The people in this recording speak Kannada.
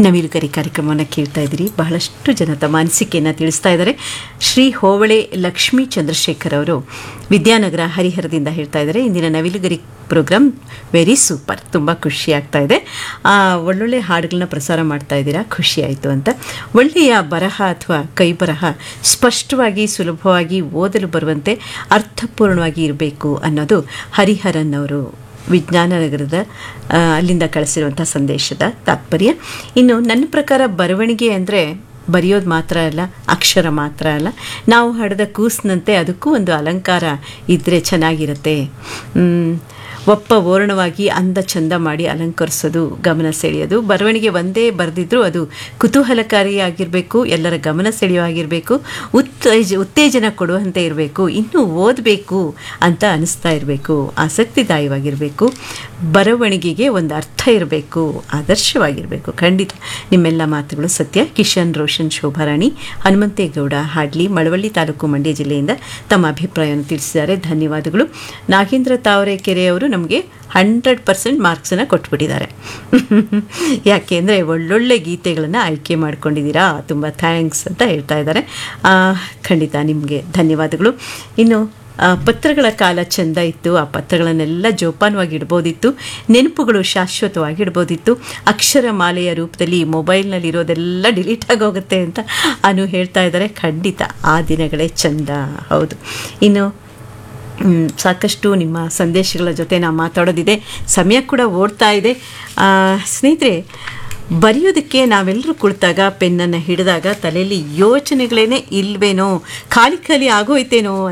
ನವಿಲುಗರಿ ಕಾರ್ಯಕ್ರಮವನ್ನು ಕೇಳ್ತಾ ಇದ್ದೀರಿ ಬಹಳಷ್ಟು ಜನ ತಮ್ಮ ಅನಿಸಿಕೆಯನ್ನು ತಿಳಿಸ್ತಾ ಇದ್ದಾರೆ ಶ್ರೀ ಹೋವಳೆ ಲಕ್ಷ್ಮೀ ಚಂದ್ರಶೇಖರ್ ಅವರು ವಿದ್ಯಾನಗರ ಹರಿಹರದಿಂದ ಹೇಳ್ತಾ ಇದ್ದಾರೆ ಇಂದಿನ ನವಿಲುಗರಿ ಪ್ರೋಗ್ರಾಮ್ ವೆರಿ ಸೂಪರ್ ತುಂಬ ಖುಷಿ ಆಗ್ತಾ ಇದೆ ಆ, ಒಳ್ಳೊಳ್ಳೆ ಹಾಡುಗಳನ್ನ ಪ್ರಸಾರ ಮಾಡ್ತಾ ಇದ್ದೀರಾ ಖುಷಿ ಆಯಿತು ಅಂತ ಒಳ್ಳೆಯ ಬರಹ ಅಥವಾ ಕೈ ಬರಹ ಸ್ಪಷ್ಟವಾಗಿ ಸುಲಭವಾಗಿ ಓದಲು ಬರುವಂತೆ ಅರ್ಥಪೂರ್ಣವಾಗಿ ಇರಬೇಕು ಅನ್ನೋದು ಹರಿಹರನ್ ಅವರು ವಿಜ್ಞಾನ ನಗರದ ಆ, ಅಲ್ಲಿಂದ ಕಳಿಸಿರುವಂಥ ಸಂದೇಶದ ತಾತ್ಪರ್ಯ ಇನ್ನು ನನ್ನ ಪ್ರಕಾರ ಬರವಣಿಗೆ ಅಂದರೆ ಬರೆಯೋದು ಮಾತ್ರ ಅಲ್ಲ ಅಕ್ಷರ ಮಾತ್ರ ಅಲ್ಲ ನಾವು ಹಡೆದ ಕೂಸಿನಂತೆ ಅದಕ್ಕೂ ಒಂದು ಅಲಂಕಾರ ಇದ್ದರೆ ಚೆನ್ನಾಗಿರುತ್ತೆ ಮ್, ಒಪ್ಪ ಓರಣವಾಗಿ ಅಂದ ಚಂದ ಮಾಡಿ ಅಲಂಕರಿಸೋದು ಗಮನ ಸೆಳೆಯೋದು ಬರವಣಿಗೆ ಒಂದೇ ಬರೆದಿದ್ರು ಅದು ಕುತೂಹಲಕಾರಿಯಾಗಿರಬೇಕು ಎಲ್ಲರ ಗಮನ ಸೆಳೆಯುವಾಗಿರಬೇಕು ಉತ್ತೇಜ ಉತ್ತೇಜನ ಕೊಡುವಂತೆ ಇರಬೇಕು ಇನ್ನೂ ಓದಬೇಕು ಅಂತ ಅನಿಸ್ತಾ ಇರಬೇಕು ಆಸಕ್ತಿದಾಯವಾಗಿರಬೇಕು ಬರವಣಿಗೆಗೆ ಒಂದು ಅರ್ಥ ಇರಬೇಕು ಆದರ್ಶವಾಗಿರಬೇಕು ಖಂಡಿತ ನಿಮ್ಮೆಲ್ಲ ಮಾತುಗಳು ಸತ್ಯ ಕಿಶನ್ ರೋಷನ್ ಶೋಭಾರಾಣಿ ಹನುಮಂತೇಗೌಡ ಹಾಡ್ಲಿ ಮಳವಳ್ಳಿ ತಾಲೂಕು ಮಂಡ್ಯ ಜಿಲ್ಲೆಯಿಂದ ತಮ್ಮ ಅಭಿಪ್ರಾಯವನ್ನು ತಿಳಿಸಿದ್ದಾರೆ ಧನ್ಯವಾದಗಳು ನಾಗೇಂದ್ರ ತಾವರೆಕೆರೆ ಅವರು ನಮಗೆ ಹಂಡ್ರೆಡ್ ಪರ್ಸೆಂಟ್ ಮಾರ್ಕ್ಸನ್ನು ಕೊಟ್ಬಿಟ್ಟಿದ್ದಾರೆ ಯಾಕೆ ಅಂದರೆ ಒಳ್ಳೊಳ್ಳೆ ಗೀತೆಗಳನ್ನು ಆಯ್ಕೆ ಮಾಡ್ಕೊಂಡಿದ್ದೀರಾ ತುಂಬ ಥ್ಯಾಂಕ್ಸ್ ಅಂತ ಹೇಳ್ತಾ ಇದ್ದಾರೆ ಆ, ಖಂಡಿತ ನಿಮಗೆ ಧನ್ಯವಾದಗಳು ಇನ್ನು ಆ, ಪತ್ರಗಳ ಕಾಲ ಚೆಂದ ಇತ್ತು ಆ ಪತ್ರಗಳನ್ನೆಲ್ಲ ಜೋಪಾನವಾಗಿ ಇಡ್ಬೋದಿತ್ತು ನೆನಪುಗಳು ಶಾಶ್ವತವಾಗಿ ಇಡ್ಬೋದಿತ್ತು ಅಕ್ಷರ ಮಾಲೆಯ ರೂಪದಲ್ಲಿ ಮೊಬೈಲ್ನಲ್ಲಿ ಇರೋದೆಲ್ಲ ಡಿಲೀಟ್ ಆಗೋಗುತ್ತೆ ಅಂತ ಅನು ಹೇಳ್ತಾ ಇದ್ದಾರೆ ಖಂಡಿತ ಆ ದಿನಗಳೇ ಚೆಂದ ಹೌದು ಇನ್ನು ಮ್, ಸಾಕಷ್ಟು ನಿಮ್ಮ ಸಂದೇಶಗಳ ಜೊತೆ ನಾವು ಮಾತಾಡೋದಿದೆ ಸಮಯ ಕೂಡ ಓಡ್ತಾ ಇದೆ ಆ, ಸ್ನೇಹಿತರೆ ಬರೆಯೋದಕ್ಕೆ ನಾವೆಲ್ಲರೂ ಕುಳಿತಾಗ ಪೆನ್ನನ್ನು ಹಿಡಿದಾಗ ತಲೆಯಲ್ಲಿ ಯೋಚನೆಗಳೇನೆ ಇಲ್ವೇನೋ ಖಾಲಿ ಖಾಲಿ ಆಗೋಯ್ತೇನೋ